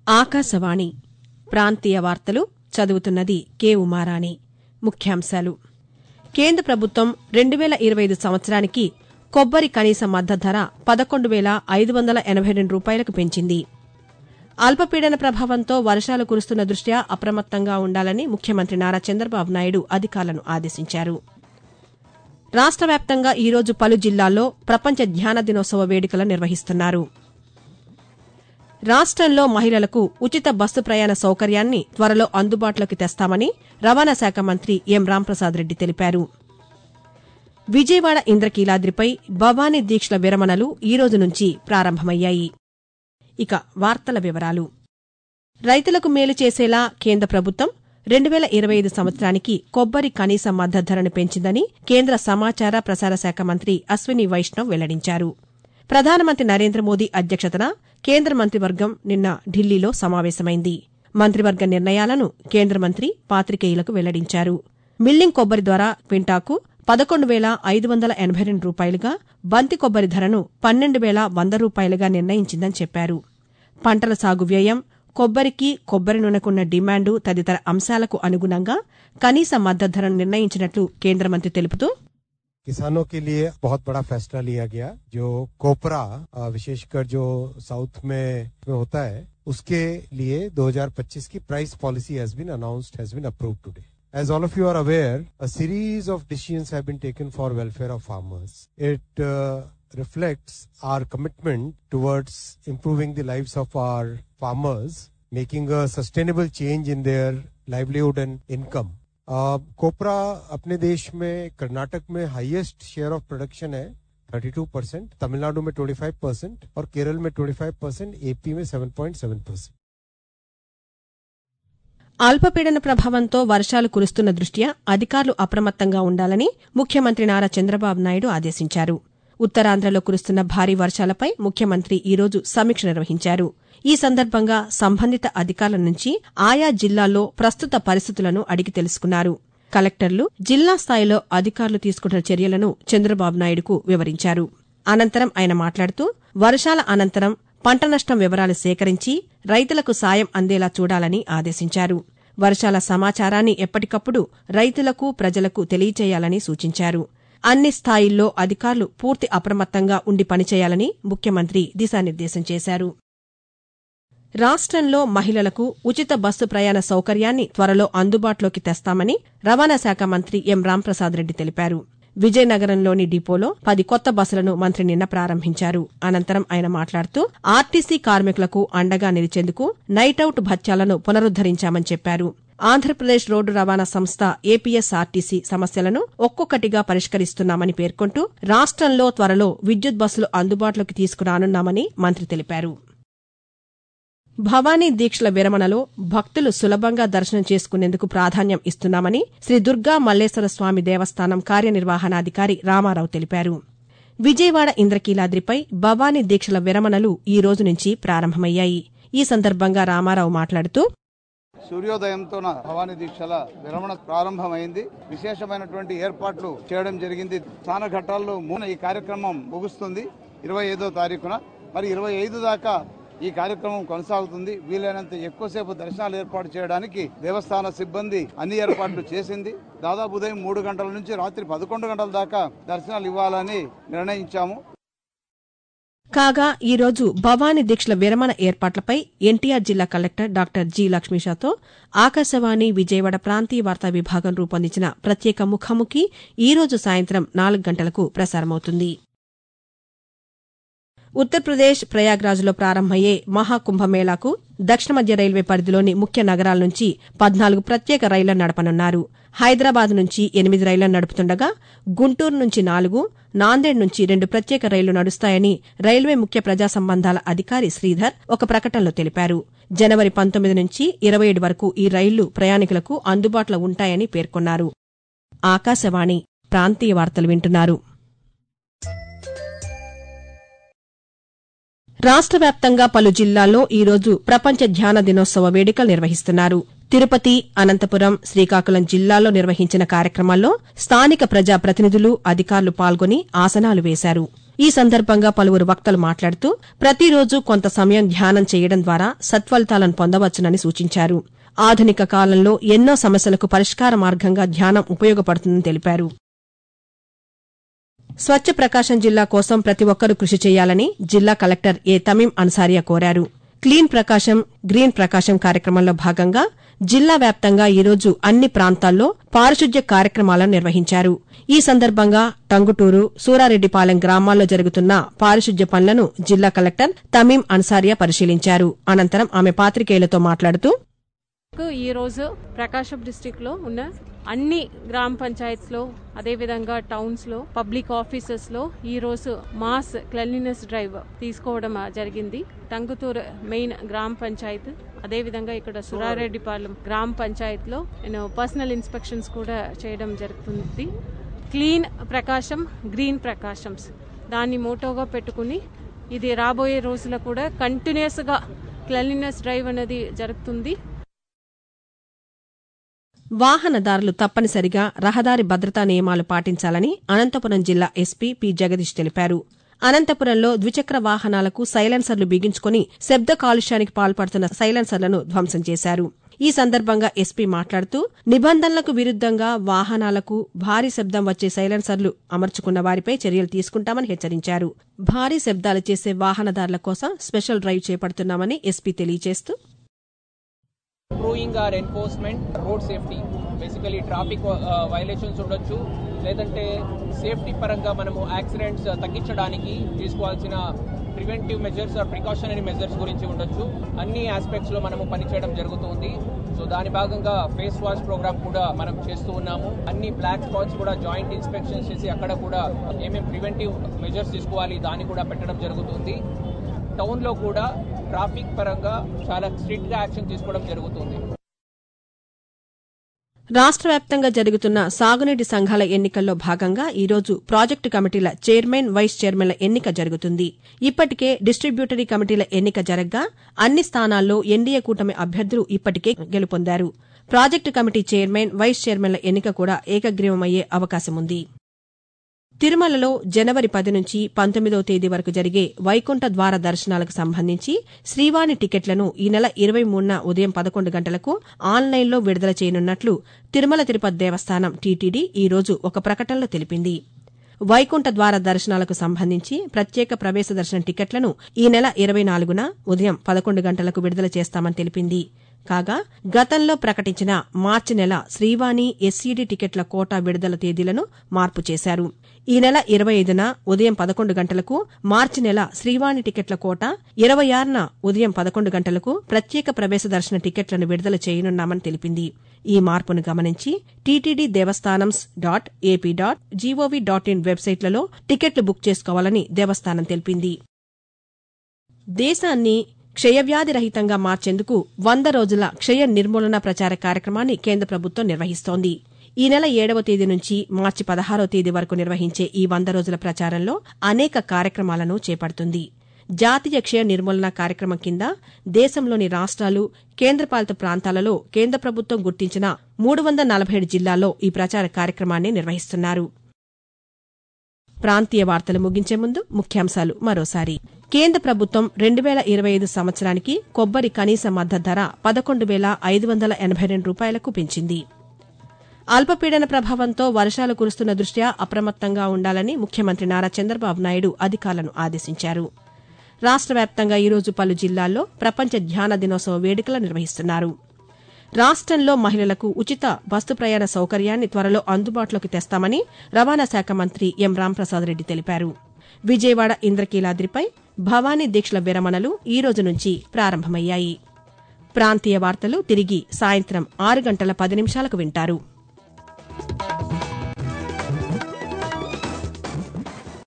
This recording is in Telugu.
ఆకాశవాణి ప్రాంతీయ వార్తలు చదువుతున్నది కె ఉమారాణి ముఖ్యాంశాలు కేంద్ర ప్రభుత్వం రెండు వేల ఇరవై ఐదు సంవత్సరానికి కొబ్బరి కనీస మద్దతు ధర పదకొండు వేల ఐదు వందల ఎనబై రెండు రూపాయలకు పెంచింది అల్పపీడన ప్రభావంతో వర్షాలు కురుస్తున్న దృష్ట్యా అప్రమత్తంగా ఉండాలని ముఖ్యమంత్రి నారా చంద్రబాబు నాయుడు అధికారులను ఆదేశించారు రాష్ట వ్యాప్తంగా ఈరోజు పలు జిల్లాల్లో ప్రపంచ ధ్యాన దినోత్సవ వేడుకలు నిర్వహిస్తున్నారు రాష్టంలో మహిళలకు ఉచిత బస్సు ప్రయాణ సౌకర్యాన్ని త్వరలో అందుబాటులోకి తెస్తామని రవాణా శాఖ మంత్రి ఎం రాంప్రసాద్ రెడ్డి తెలిపారు విజయవాడ ఇంద్రకీలాద్రిపై భవానీ దీక్షల విరమణలు ఈ రోజు నుంచి ప్రారంభమయ్యాయి ఇక వార్తల వివరాలు రైతులకు మేలు చేసేలా కేంద్ర ప్రభుత్వం రెండు వేల ఇరవై ఐదు సంవత్సరానికి కొబ్బరి కనీస మద్దతు ధరను పెంచిందని కేంద్ర సమాచార ప్రసార శాఖ మంత్రి అశ్విని వైష్ణవ్ వెల్లడించారు ప్రధానమంత్రి నరేంద్ర మోదీ అధ్యక్షతన కేంద్ర మంత్రివర్గం నిన్న ఢిల్లీలో సమావేశమైంది మంత్రివర్గ నిర్ణయాలను కేంద్ర మంత్రి పాతికేయులకు వెల్లడించారు మిల్లింగ్ కొబ్బరి ద్వారా క్వింటాకు పదకొండు వేల ఐదు వందల ఎనబై రెండు రూపాయలుగా బంతి కొబ్బరి ధరను పన్నెండు వేల వంద రూపాయలుగా నిర్ణయించిందని చెప్పారు పంటల సాగు వ్యయం కొబ్బరికి కొబ్బరి నూనెకున్న డిమాండు తదితర అంశాలకు అనుగుణంగా కనీస మద్దతు ధరను నిర్ణయించినట్లు కేంద్ర మంత్రి తెలుపుతూ किसानों के लिए बहुत बड़ा फैसला लिया गया जो कोपरा अ, विशेषकर जो साउथ में, में होता है उसके लिए 2025 की price policy has been announced has been approved today As all of you are aware, a series of decisions have been taken for welfare of farmers. It uh, reflects our commitment towards improving the lives of our farmers, making a sustainable change in their livelihood and income. Copra अपने देश में कर्नाटक में हाईएस्ट शेयर ऑफ प्रोडक्शन है 32 परसेंट तमिलनाडु में 25 परसेंट और केरल में 25 परसेंट एपी में 7.7 परसेंट అల్పపీడన ప్రభావంతో వర్షాలు కురుస్తున్న దృష్ట్యా అధికారులు అప్రమత్తంగా ఉండాలని ముఖ్యమంత్రి నారా చంద్రబాబు నాయుడు ఆదేశించారు ఉత్తరాంధ్రలో కురుస్తున్న భారీ వర్షాలపై ముఖ్యమంత్రి ఈరోజు సమీక్ష నిర్వహించారు ఈ సందర్భంగా సంబంధిత అధికారుల నుంచి ఆయా జిల్లాల్లో ప్రస్తుత పరిస్థితులను అడిగి తెలుసుకున్నారు కలెక్టర్లు జిల్లా స్థాయిలో అధికారులు తీసుకుంటున్న చర్యలను చంద్రబాబు నాయుడుకు వివరించారు అనంతరం ఆయన మాట్లాడుతూ వర్షాల అనంతరం పంట నష్టం వివరాలు సేకరించి రైతులకు సాయం అందేలా చూడాలని ఆదేశించారు వర్షాల సమాచారాన్ని ఎప్పటికప్పుడు రైతులకు ప్రజలకు తెలియచేయాలని సూచించారు అన్ని స్థాయిల్లో అధికారులు పూర్తి అప్రమత్తంగా ఉండి పనిచేయాలని ముఖ్యమంత్రి దిశానిర్దేశం చేశారు రాష్టంలో మహిళలకు ఉచిత బస్సు ప్రయాణ సౌకర్యాన్ని త్వరలో అందుబాటులోకి తెస్తామని రవాణా శాఖ మంత్రి ఎం రాంప్రసాద్ రెడ్డి తెలిపారు విజయనగరంలోని డిపోలో పది కొత్త బస్సులను మంత్రి నిన్న ప్రారంభించారు అనంతరం ఆయన మాట్లాడుతూ ఆర్టీసీ కార్మికులకు అండగా నిలిచేందుకు నైటౌట్ భత్యాలను పునరుద్దరించామని చెప్పారు ఆంధ్రప్రదేశ్ రోడ్డు రవాణా సంస్థ ఏపీఎస్ఆర్టీసీ సమస్యలను ఒక్కొక్కటిగా పరిష్కరిస్తున్నామని పేర్కొంటూ రాష్టంలో త్వరలో విద్యుత్ బస్సులు అందుబాటులోకి తీసుకురానున్నామని మంత్రి తెలిపారు భవానీ దీక్షల విరమణలో భక్తులు సులభంగా దర్శనం చేసుకునేందుకు ప్రాధాన్యం ఇస్తున్నామని శ్రీ దుర్గా మల్లేశ్వర స్వామి దేవస్థానం కార్యనిర్వహణాధికారి రామారావు తెలిపారు విజయవాడ ఇంద్రకీలాద్రిపై భవానీ దీక్షల విరమణలు ఈ రోజు నుంచి ప్రారంభమయ్యాయి ఈ సందర్భంగా రామారావు మాట్లాడుతూ సూర్యోదయంతో భవానీ దీక్షల విరమణ ప్రారంభమైంది విశేషమైనటువంటి ఏర్పాట్లు చేయడం జరిగింది చాలా ఘట్టాల్లో మూన ఈ కార్యక్రమం ముగుస్తుంది ఇరవై ఐదో తారీఖున మరి ఇరవై ఐదు దాకా ఈ కార్యక్రమం కొనసాగుతుంది వీలైనంత ఎక్కువసేపు దర్శనాలు ఏర్పాటు చేయడానికి దేవస్థాన సిబ్బంది అన్ని ఏర్పాట్లు చేసింది దాదాపు ఉదయం మూడు గంటల నుంచి రాత్రి పదకొండు గంటల దాకా దర్శనాలు ఇవ్వాలని నిర్ణయించాము కాగా ఈ రోజు భవానీ దీక్షల విరమణ ఏర్పాట్లపై ఎన్టీఆర్ జిల్లా కలెక్టర్ డాక్టర్ జి లక్ష్మీషాతో ఆకాశవాణి విజయవాడ ప్రాంతీయ వార్తా విభాగం రూపొందించిన ప్రత్యేక ముఖాముఖి ఈ రోజు సాయంత్రం నాలుగు గంటలకు ప్రసారమవుతుంది ఉత్తరప్రదేశ్ ప్రయాగ్రాజ్లో ప్రారంభమయ్యే మహాకుంభమేళాకు దక్షిణ మధ్య రైల్వే పరిధిలోని ముఖ్య నగరాల నుంచి పద్నాలుగు ప్రత్యేక రైళ్లను నడపనున్నారు హైదరాబాద్ నుంచి ఎనిమిది రైళ్లను నడుపుతుండగా గుంటూరు నుంచి నాలుగు నాందేడ్ నుంచి రెండు ప్రత్యేక రైళ్లు నడుస్తాయని రైల్వే ముఖ్య ప్రజా సంబంధాల అధికారి శ్రీధర్ ఒక ప్రకటనలో తెలిపారు జనవరి పంతొమ్మిది నుంచి ఇరవై ఏడు వరకు ఈ రైళ్లు ప్రయాణికులకు అందుబాటులో ఉంటాయని పేర్కొన్నారు ఆకాశవాణి ప్రాంతీయ వార్తలు వింటున్నారు రాష్ట వ్యాప్తంగా పలు జిల్లాల్లో ఈ రోజు ప్రపంచ ధ్యాన దినోత్సవ వేడుకలు నిర్వహిస్తున్నారు తిరుపతి అనంతపురం శ్రీకాకుళం జిల్లాల్లో నిర్వహించిన కార్యక్రమాల్లో స్థానిక ప్రజా ప్రతినిధులు అధికారులు పాల్గొని ఆసనాలు వేశారు ఈ సందర్భంగా పలువురు వక్తలు మాట్లాడుతూ ప్రతిరోజు కొంత సమయం ధ్యానం చేయడం ద్వారా సత్ఫలితాలను పొందవచ్చునని సూచించారు ఆధునిక కాలంలో ఎన్నో సమస్యలకు పరిష్కార మార్గంగా ధ్యానం ఉపయోగపడుతుందని తెలిపారు స్వచ్ఛ ప్రకాశం జిల్లా కోసం ప్రతి ఒక్కరూ కృషి చేయాలని జిల్లా కలెక్టర్ ఏ తమీం అన్సారియా కోరారు క్లీన్ ప్రకాశం గ్రీన్ ప్రకాశం కార్యక్రమంలో భాగంగా జిల్లా వ్యాప్తంగా ఈరోజు అన్ని ప్రాంతాల్లో పారిశుద్ధ్య కార్యక్రమాలను నిర్వహించారు ఈ సందర్భంగా టంగుటూరు సూరారెడ్డిపాలెం గ్రామాల్లో జరుగుతున్న పారిశుద్ధ్య పనులను జిల్లా కలెక్టర్ తమీం అన్సారియా పరిశీలించారు అనంతరం ఆమె పాతికేయులతో మాట్లాడుతూ ఈ రోజు ప్రకాశం డిస్టిక్ లో ఉన్న అన్ని గ్రామ పంచాయత్స్ లో అదేవిధంగా టౌన్స్ లో పబ్లిక్ ఆఫీసెస్ లో ఈ రోజు మాస్ క్లెన్లీనెస్ డ్రైవ్ తీసుకోవడం జరిగింది టంగుతూరు మెయిన్ గ్రామ పంచాయత్ అదేవిధంగా ఇక్కడ సురారెడ్డిపాలెం గ్రామ పంచాయత్ లో నేను పర్సనల్ ఇన్స్పెక్షన్స్ కూడా చేయడం జరుగుతుంది క్లీన్ ప్రకాశం గ్రీన్ ప్రకాశంస్ దాన్ని మోటోగా పెట్టుకుని ఇది రాబోయే రోజుల్లో కూడా కంటిన్యూస్ గా క్లెన్లీనెస్ డ్రైవ్ అనేది జరుగుతుంది వాహనదారులు తప్పనిసరిగా రహదారి భద్రతా నియమాలు పాటించాలని అనంతపురం జిల్లా ఎస్పీ పి జగదీష్ తెలిపారు అనంతపురంలో ద్విచక్ర వాహనాలకు సైలెన్సర్లు బిగించుకుని శబ్ద కాలుష్యానికి పాల్పడుతున్న సైలెన్సర్లను ధ్వంసం చేశారు ఈ సందర్భంగా ఎస్పీ మాట్లాడుతూ నిబంధనలకు విరుద్దంగా వాహనాలకు భారీ శబ్దం వచ్చే సైలెన్సర్లు అమర్చుకున్న వారిపై చర్యలు తీసుకుంటామని హెచ్చరించారు భారీ శబ్దాలు చేసే వాహనదారుల కోసం స్పెషల్ డ్రైవ్ చేపడుతున్నామని ఎస్పీ తెలియజేస్తూ improving or enforcement road safety basically traffic violations ఉండొచ్చు లేదంటే సేఫ్టీ పరంగా మనము యాక్సిడెంట్స్ తగ్గించడానికి తీసుకోవాల్సిన preventive measures or precautionary measures గురించి ఉండొచ్చు అన్ని ఆస్పెక్ట్స్ లో మనము పనిచేయడం జరుగుతుంది సో దాని భాగంగా ఫేస్ వాష్ ప్రోగ్రామ్ కూడా మనం చేస్తూ ఉన్నాము అన్ని బ్లాక్ స్పాట్స్ కూడా జాయింట్ ఇన్స్పెక్షన్ చేసి అక్కడ కూడా ఏమేమి ప్రివెంటివ్ మెజర్స్ తీసుకోవాలి దాన్ని కూడా పెట్టడం జరుగుతుంది టౌన్ లో కూడా ట్రాఫిక్ పరంగా చాలా స్ట్రిక్ట్ గా యాక్షన్ తీసుకోవడం జరుగుతుంది రాష్ట్ర వ్యాప్తంగా జరుగుతున్న సాగునీటి సంఘాల ఎన్నికల్లో భాగంగా ఈరోజు ప్రాజెక్టు కమిటీల చైర్మన్ వైస్ చైర్మన్ల ఎన్నిక జరుగుతుంది ఇప్పటికే డిస్టిబ్యూటరీ కమిటీల ఎన్నిక జరగ్గా అన్ని స్థానాల్లో ఎన్డీఏ కూటమి అభ్యర్థులు ఇప్పటికే గెలుపొందారు ప్రాజెక్టు కమిటీ చైర్మన్ వైస్ చైర్మన్ల ఎన్నిక కూడా ఏకగ్రీవమయ్యే అవకాశముంది తిరుమలలో జనవరి పది నుంచి పంతొమ్మిదవ తేదీ వరకు జరిగే వైకుంఠ ద్వార దర్శనాలకు సంబంధించి శ్రీవాణి టికెట్లను ఈ నెల ఇరవై మూడున ఉదయం పదకొండు గంటలకు ఆన్లైన్లో విడుదల చేయనున్నట్లు తిరుమల తిరుపతి దేవస్థానం టీటీడీ ఈ రోజు ఒక ప్రకటనలో తెలిపింది వైకుంఠ ద్వార దర్శనాలకు సంబంధించి ప్రత్యేక ప్రవేశ దర్శనం టికెట్లను ఈ నెల ఇరవై నాలుగున ఉదయం పదకొండు గంటలకు విడుదల చేస్తామని తెలిపింది కాగా గతంలో ప్రకటించిన మార్చి నెల శ్రీవాణి ఎస్సీడీ టికెట్ల కోటా విడుదల తేదీలను మార్పు చేశారు ఈ నెల ఇరవై ఐదున ఉదయం పదకొండు గంటలకు మార్చి నెల శ్రీవాణి టికెట్ల కోట ఇరవై ఆరున ఉదయం పదకొండు గంటలకు ప్రత్యేక ప్రవేశ దర్శన టికెట్లను విడుదల చేయనున్నామని తెలిపింది ఈ మార్పును గమనించి TTD devasthanams dot AP dot gov dot in వెబ్సైట్లలో టికెట్లు బుక్ చేసుకోవాలని దేవస్థానం తెలిపింది దేశాన్ని క్షయవ్యాధి రహితంగా మార్చేందుకు వంద రోజుల క్షయ నిర్మూలన ప్రచార కార్యక్రమాన్ని కేంద్ర ప్రభుత్వం నిర్వహిస్తోంది ఈ నెల ఏడవ తేదీ నుంచి మార్చి పదహారవ తేదీ వరకు నిర్వహించే ఈ వంద రోజుల ప్రచారంలో అనేక కార్యక్రమాలను చేపడుతుంది జాతీయ క్షయ నిర్మూలన కార్యక్రమం కింద దేశంలోని రాష్ట్రాలు కేంద్రపాలిత ప్రాంతాలలో కేంద్ర ప్రభుత్వం గుర్తించిన మూడు వందల నలభై ఏడు జిల్లాల్లో ఈ ప్రచార కార్యక్రమాన్ని నిర్వహిస్తున్నారు ప్రాంతీయ వార్తలు ముగించే ముందు ముఖ్యాంశాలు మరోసారి కేంద్ర ప్రభుత్వం రెండు వేల ఇరవై ఐదు సంవత్సరానికి కొబ్బరి కనీస మద్దతు ధర పదకొండు వేల ఐదు వందల ఎనభై రెండు రూపాయలకు పెంచింది అల్పపీడన ప్రభావంతో వర్షాలు కురుస్తున్న దృష్ట్యా అప్రమత్తంగా ఉండాలని ముఖ్యమంత్రి నారా చంద్రబాబు నాయుడు అధికారులను ఆదేశించారు రాష్ట్ర వ్యాప్తంగా ఈరోజు పలు జిల్లాల్లో ప్రపంచ ధ్యాన దినోత్సవ వేడుకలు నిర్వహిస్తున్నారు రాష్ట్రంలో మహిళలకు ఉచిత బస్సు ప్రయాణ సౌకర్యాన్ని త్వరలో అందుబాటులోకి తెస్తామని రవాణా శాఖ మంత్రి ఎం రాంప్రసాద్ రెడ్డి తెలిపారు విజయవాడ ఇంద్రకీలాద్రిపై భవానీ దీక్షల విరమణలు ఈ రోజు నుంచి ప్రారంభమయ్యాయి ప్రాంతీయ వార్తలు తిరిగి సాయంత్రం ఆరు గంటల పది నిమిషాలకు వింటారు